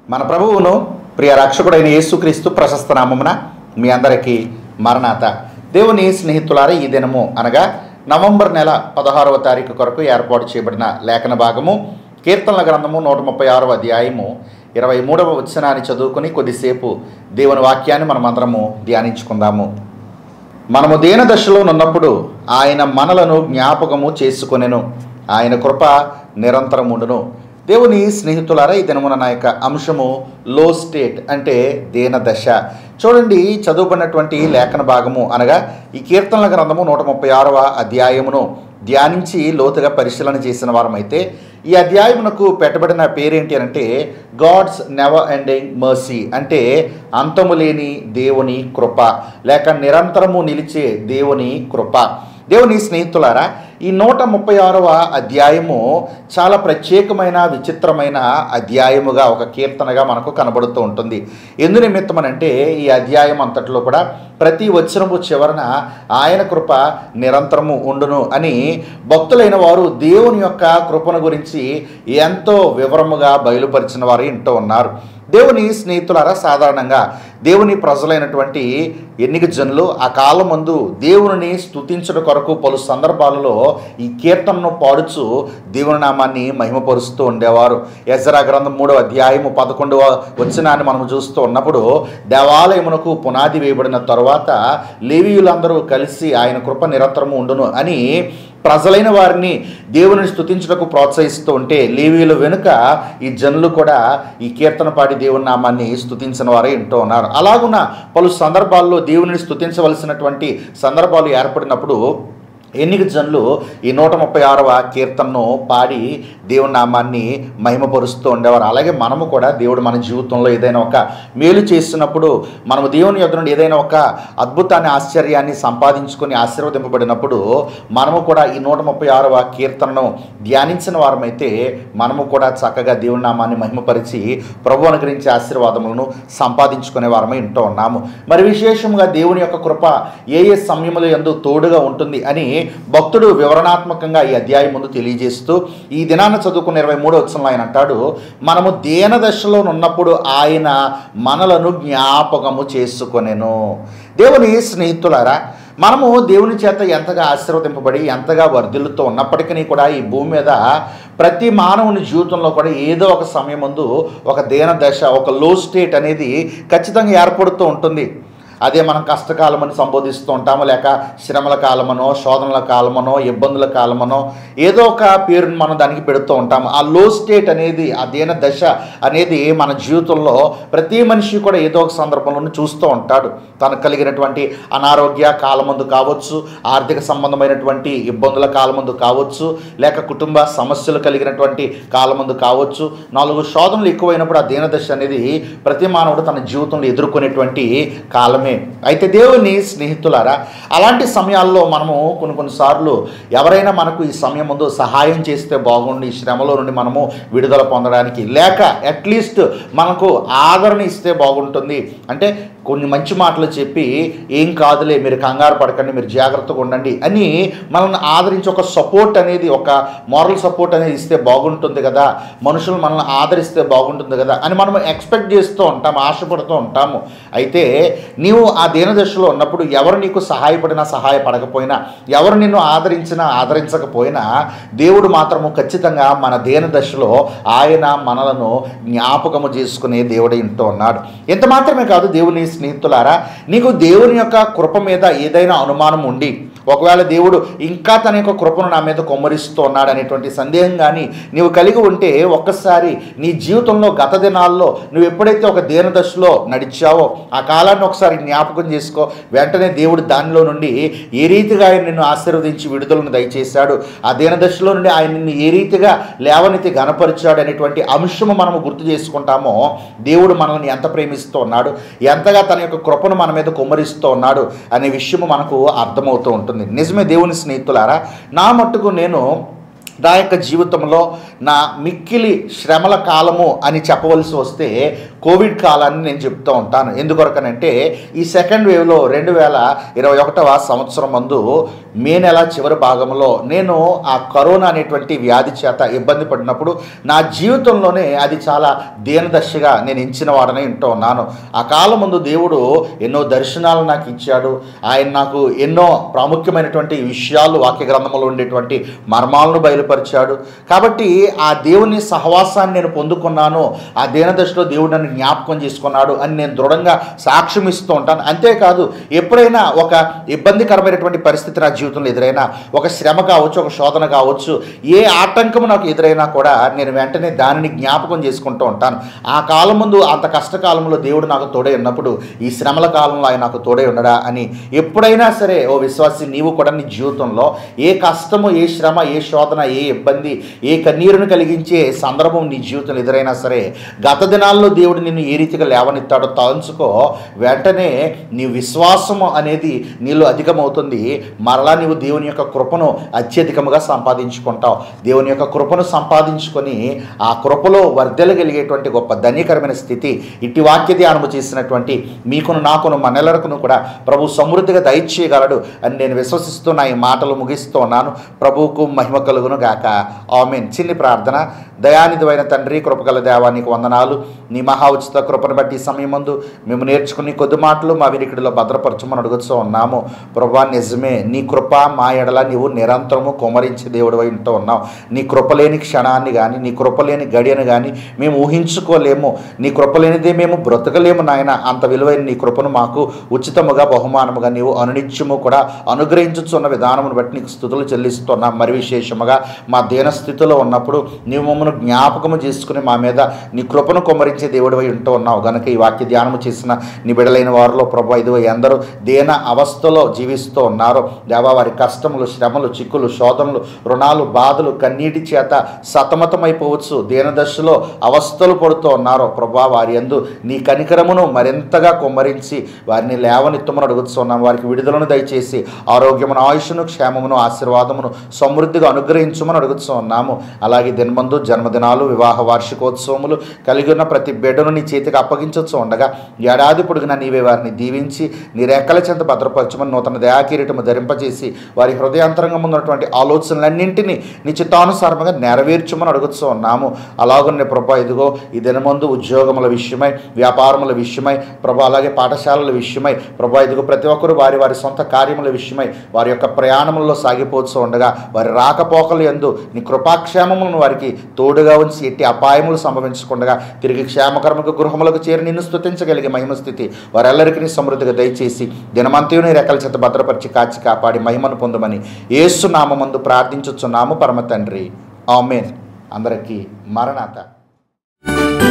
మన ప్రభువును ప్రియ రక్షకుడైన యేసుక్రీస్తు ప్రశస్త నామమున మీ అందరికీ మరణాత దేవుని స్నేహితులారా ఈ దినము అనగా నవంబర్ నెల పదహారవ తారీఖు కొరకు ఏర్పాటు చేయబడిన లేఖన భాగము కీర్తనల గ్రంథము నూట ముప్పై ఆరవ అధ్యాయము ఇరవై మూడవ వచనాన్ని చదువుకుని కొద్దిసేపు దేవుని వాక్యాన్ని మనమందరము ధ్యానించుకుందాము మనము దీన దశలో ఉన్నప్పుడు ఆయన మనలను జ్ఞాపకము చేసుకొనెను ఆయన కృప నిరంతరం ఉండును దేవుని స్నేహితులారా ఈ దినమున నా యొక్క అంశము లో స్టేట్ అంటే దీన దశ చూడండి చదువుకున్నటువంటి లేఖన భాగము అనగా ఈ కీర్తనల గ్రంథము నూట ముప్పై ఆరవ అధ్యాయమును ధ్యానించి లోతుగా పరిశీలన చేసిన వారమైతే ఈ అధ్యాయమునకు పెట్టబడిన పేరేంటి అంటే గాడ్స్ నెవర్ ఎండింగ్ మర్సీ అంటే అంతము లేని దేవుని కృప లేక నిరంతరము నిలిచే దేవుని కృప దేవుని స్నేహితులారా ఈ నూట ముప్పై ఆరవ అధ్యాయము చాలా ప్రత్యేకమైన విచిత్రమైన అధ్యాయముగా ఒక కీర్తనగా మనకు కనబడుతూ ఉంటుంది ఎందు నిమిత్తమనంటే ఈ అధ్యాయం అంతట్లో కూడా ప్రతి వచనము చివరన ఆయన కృప నిరంతరము ఉండును అని భక్తులైన వారు దేవుని యొక్క కృపను గురించి ఎంతో వివరముగా బయలుపరిచిన వారు ఇంటూ ఉన్నారు దేవుని స్నేహితులారా సాధారణంగా దేవుని ప్రజలైనటువంటి ఎన్నిక జనులు ఆ కాలం ముందు దేవుని స్తుతించడం కొరకు పలు సందర్భాలలో ఈ కీర్తనను పాడుచు దేవుని నామాన్ని మహిమపరుస్తూ ఉండేవారు యజరా గ్రంథం మూడవ అధ్యాయము పదకొండవ వచనాన్ని మనం చూస్తూ ఉన్నప్పుడు దేవాలయమునకు పునాది వేయబడిన తరువాత లేవీయులందరూ కలిసి ఆయన కృప నిరంతరము ఉండును అని ప్రజలైన వారిని దేవుని స్తుతించుటకు ప్రోత్సహిస్తూ ఉంటే లేవీయుల వెనుక ఈ జనులు కూడా ఈ కీర్తన పాడి దేవుని నామాన్ని స్తుతించిన వారే వింటూ ఉన్నారు అలాగున పలు సందర్భాల్లో దేవుని స్తుతించవలసినటువంటి సందర్భాలు ఏర్పడినప్పుడు ఎన్నిక జనులు ఈ నూట ముప్పై ఆరవ కీర్తనను పాడి దేవుని నామాన్ని మహిమపరుస్తూ ఉండేవారు అలాగే మనము కూడా దేవుడు మన జీవితంలో ఏదైనా ఒక మేలు చేస్తున్నప్పుడు మనము దేవుని యొద్ద నుండి ఏదైనా ఒక అద్భుతాన్ని ఆశ్చర్యాన్ని సంపాదించుకొని ఆశీర్వదింపబడినప్పుడు మనము కూడా ఈ నూట ముప్పై ఆరవ కీర్తనను ధ్యానించిన వారమైతే మనము కూడా చక్కగా దేవుని నామాన్ని మహిమపరిచి ప్రభు అనుగ్రహించే ఆశీర్వాదములను సంపాదించుకునే వారమై ఉంటూ ఉన్నాము మరి విశేషంగా దేవుని యొక్క కృప ఏ ఏ సమయముల ఎందు తోడుగా ఉంటుంది అని భక్తుడు వివరణాత్మకంగా ఈ అధ్యాయం ముందు తెలియజేస్తూ ఈ దినాన చదువుకున్న ఇరవై మూడో వచ్చంలో ఆయన అంటాడు మనము దేన దశలో ఉన్నప్పుడు ఆయన మనలను జ్ఞాపకము చేసుకొనెను దేవుని స్నేహితులారా మనము దేవుని చేత ఎంతగా ఆశీర్వదింపబడి ఎంతగా వర్ధిల్లుతూ ఉన్నప్పటికీ కూడా ఈ భూమి మీద ప్రతి మానవుని జీవితంలో కూడా ఏదో ఒక సమయం ముందు ఒక దేన దశ ఒక లో స్టేట్ అనేది ఖచ్చితంగా ఏర్పడుతూ ఉంటుంది అదే మనం కష్టకాలమని సంబోధిస్తూ ఉంటాము లేక శ్రమల కాలమనో శోధనల కాలమనో ఇబ్బందుల కాలమనో ఏదో ఒక పేరుని మనం దానికి పెడుతూ ఉంటాము ఆ లో స్టేట్ అనేది ఆ దీన దశ అనేది మన జీవితంలో ప్రతి మనిషి కూడా ఏదో ఒక సందర్భంలో చూస్తూ ఉంటాడు తనకు కలిగినటువంటి అనారోగ్య కాలమందు కావచ్చు ఆర్థిక సంబంధమైనటువంటి ఇబ్బందుల కాలమందు కావచ్చు లేక కుటుంబ సమస్యలు కలిగినటువంటి కాలమందు కావచ్చు నాలుగు శోధనలు ఎక్కువైనప్పుడు ఆ దీనదశ అనేది ప్రతి మానవుడు తన జీవితంలో ఎదుర్కొనేటువంటి కాలమే అయితే దేవుని స్నేహితులారా అలాంటి సమయాల్లో మనము కొన్ని కొన్నిసార్లు ఎవరైనా మనకు ఈ సమయం ముందు సహాయం చేస్తే బాగుండి ఈ శ్రమలో నుండి మనము విడుదల పొందడానికి లేక అట్లీస్ట్ మనకు ఆదరణ ఇస్తే బాగుంటుంది అంటే కొన్ని మంచి మాటలు చెప్పి ఏం కాదులే మీరు కంగారు పడకండి మీరు జాగ్రత్తగా ఉండండి అని మనల్ని ఆదరించి ఒక సపోర్ట్ అనేది ఒక మారల్ సపోర్ట్ అనేది ఇస్తే బాగుంటుంది కదా మనుషులు మనల్ని ఆదరిస్తే బాగుంటుంది కదా అని మనం ఎక్స్పెక్ట్ చేస్తూ ఉంటాం ఆశపడుతూ ఉంటాము అయితే నీవు ఆ దీనదశలో ఉన్నప్పుడు ఎవరు నీకు సహాయపడినా సహాయపడకపోయినా ఎవరు నిన్ను ఆదరించినా ఆదరించకపోయినా దేవుడు మాత్రము ఖచ్చితంగా మన దీన దశలో ఆయన మనలను జ్ఞాపకము చేసుకునే దేవుడు ఇంటూ ఉన్నాడు ఎంత మాత్రమే కాదు దేవుని స్నేహితులారా నీకు దేవుని యొక్క కృప మీద ఏదైనా అనుమానం ఉండి ఒకవేళ దేవుడు ఇంకా తన యొక్క కృపను నా మీద కొమ్మరిస్తూ ఉన్నాడు అనేటువంటి సందేహం కానీ నీవు కలిగి ఉంటే ఒక్కసారి నీ జీవితంలో గత దినాల్లో నువ్వు ఎప్పుడైతే ఒక దీన దశలో నడిచావో ఆ కాలాన్ని ఒకసారి జ్ఞాపకం చేసుకో వెంటనే దేవుడు దానిలో నుండి ఏ రీతిగా ఆయన నిన్ను ఆశీర్వదించి విడుదలను దయచేశాడు ఆ దీన దశలో నుండి ఆయన నిన్ను ఏ రీతిగా లేవనెత్తి గనపరిచాడు అనేటువంటి అంశము మనము గుర్తు చేసుకుంటామో దేవుడు మనల్ని ఎంత ప్రేమిస్తూ ఉన్నాడు ఎంతగా తన యొక్క కృపను మన మీద కుమ్మరిస్తూ ఉన్నాడు అనే విషయము మనకు అర్థమవుతూ ఉంటుంది నిజమే దేవుని స్నేహితులారా నా మట్టుకు నేను నా యొక్క జీవితంలో నా మిక్కిలి శ్రమల కాలము అని చెప్పవలసి వస్తే కోవిడ్ కాలాన్ని నేను చెప్తూ ఉంటాను ఎందుకొరకనంటే ఈ సెకండ్ వేవ్లో రెండు వేల ఇరవై ఒకటవ సంవత్సరం మందు మే నెల చివరి భాగంలో నేను ఆ కరోనా అనేటువంటి వ్యాధి చేత ఇబ్బంది పడినప్పుడు నా జీవితంలోనే అది చాలా దీనదశగా నేను ఎంచిన వాడనే వింటూ ఉన్నాను ఆ కాలం ముందు దేవుడు ఎన్నో దర్శనాలు నాకు ఇచ్చాడు ఆయన నాకు ఎన్నో ప్రాముఖ్యమైనటువంటి విషయాలు వాక్య గ్రంథంలో ఉండేటువంటి మర్మాలను బయలుపరిచాడు కాబట్టి ఆ దేవుని సహవాసాన్ని నేను పొందుకున్నాను ఆ దీనదశలో దేవుడు నన్ను జ్ఞాపకం చేసుకున్నాడు అని నేను దృఢంగా సాక్ష్యం ఇస్తూ ఉంటాను అంతేకాదు ఎప్పుడైనా ఒక ఇబ్బందికరమైనటువంటి పరిస్థితి నా జీవితంలో ఎదురైనా ఒక శ్రమ కావచ్చు ఒక శోధన కావచ్చు ఏ ఆటంకం నాకు ఎదురైనా కూడా నేను వెంటనే దానిని జ్ఞాపకం చేసుకుంటూ ఉంటాను ఆ కాలం ముందు అంత కష్టకాలంలో దేవుడు నాకు తోడే ఉన్నప్పుడు ఈ శ్రమల కాలంలో ఆయన నాకు తోడే ఉండడా అని ఎప్పుడైనా సరే ఓ విశ్వాసి నీవు కూడా నీ జీవితంలో ఏ కష్టము ఏ శ్రమ ఏ శోధన ఏ ఇబ్బంది ఏ కన్నీరును కలిగించే సందర్భం నీ జీవితంలో ఎదురైనా సరే గత దినాల్లో దేవుడు నిన్ను ఏ రీతిగా లేవనెత్తాడో తలంచుకో వెంటనే నీ విశ్వాసము అనేది నీలో అధికమవుతుంది మరలా నీవు దేవుని యొక్క కృపను అత్యధికముగా సంపాదించుకుంటావు దేవుని యొక్క కృపను సంపాదించుకొని ఆ కృపలో వర్ధెలగలిగేటువంటి గొప్ప ధన్యకరమైన స్థితి ఇట్టి వాక్య ధ్యానము చేసినటువంటి మీకును నాకును మనెలరకును కూడా ప్రభు సమృద్ధిగా దయచేయగలడు అని నేను విశ్వసిస్తూ నా ఈ మాటలు ముగిస్తూ ఉన్నాను ప్రభువుకు మహిమ కలుగును గాక ఆమెన్ చిన్ని ప్రార్థన దయానిధివైన తండ్రి కృపగల దేవానికి వందనాలు నీ మహా ఉచిత కృపను బట్టి ఈ సమయం ముందు మేము నేర్చుకుని కొద్ది మాటలు మా వినికిడిలో భద్రపరచమని అడుగుతూ ఉన్నాము ప్రభా నిజమే నీ కృప మా ఎడల నీవు నిరంతరము కుమరించే దేవుడు ఉంటూ ఉన్నావు నీ కృపలేని క్షణాన్ని కానీ నీ కృపలేని గడియను కానీ మేము ఊహించుకోలేము నీ కృపలేనిదే మేము బ్రతకలేము నాయన అంత విలువైన నీ కృపను మాకు ఉచితముగా బహుమానముగా నీవు అనునిత్యము కూడా అనుగ్రహించుచున్న విధానమును బట్టి నీకు స్థుతులు చెల్లిస్తున్నాం మరి విశేషముగా మా దీనస్థితిలో ఉన్నప్పుడు నీవు మమ్మల్ని జ్ఞాపకము చేసుకుని మా మీద నీ కృపను కుమ్మరించే దేవుడు ఉంటూ ఉన్నావు గనుక ఈ వాక్య ధ్యానము చేసిన నీ బిడలైన వారిలో ప్రభు ఇదిగో ఎందరూ దీన అవస్థలో జీవిస్తూ ఉన్నారు దేవా వారి కష్టములు శ్రమలు చిక్కులు శోధనలు రుణాలు బాధలు కన్నీటి చేత సతమతమైపోవచ్చు దీనదశలో అవస్థలు పడుతూ ఉన్నారు ప్రభా వారి యందు నీ కనికరమును మరింతగా కుమ్మరించి వారిని లేవనెత్తమని అడుగుతున్నాం వారికి విడుదలను దయచేసి ఆరోగ్యమును ఆయుష్ను క్షేమమును ఆశీర్వాదమును సమృద్ధిగా అనుగ్రహించమని అడుగుతున్నాము అలాగే దినమందు జన్మదినాలు వివాహ వార్షికోత్సవములు కలిగి ఉన్న ప్రతి బిడ్డను నీ చేతికి అప్పగించవచ్చు ఉండగా ఏడాది పొడుగున నీవే వారిని దీవించి నీ రెక్కల చెంత భద్రపరచమని నూతన దయాకిరీటము ధరింపజేసి వారి హృదయాంతరంగం ఉన్నటువంటి ఆలోచనలన్నింటినీ నీ చిత్తానుసారముగా నెరవేర్చమని అడుగుతూ ఉన్నాము అలాగనే ప్రభా ఇదిగో ఈ దినమందు ఉద్యోగముల విషయమై వ్యాపారముల విషయమై ప్రభా అలాగే పాఠశాలల విషయమై ప్రభా ఇదిగో ప్రతి ఒక్కరు వారి వారి సొంత కార్యముల విషయమై వారి యొక్క ప్రయాణములలో సాగిపోతూ ఉండగా వారి రాకపోకలు ఎందు నీ కృపాక్షేమములను వారికి తోడుగా ఉంచి ఎట్టి అపాయములు సంభవించకుండా తిరిగి క్షేమకరముకు గృహములకు చేరి నిన్ను స్తుతించగలిగే మహిమ స్థితి వారెల్లరికీ నీ సమృద్ధిగా దయచేసి దినమంతయుని రెక్కల చేత భద్రపరిచి కాచి కాపాడి మహిమను పొందమని ఏసు నామందు ప్రార్థించుచున్నాము పరమ తండ్రి ఆమెన్ అందరికీ మరణాత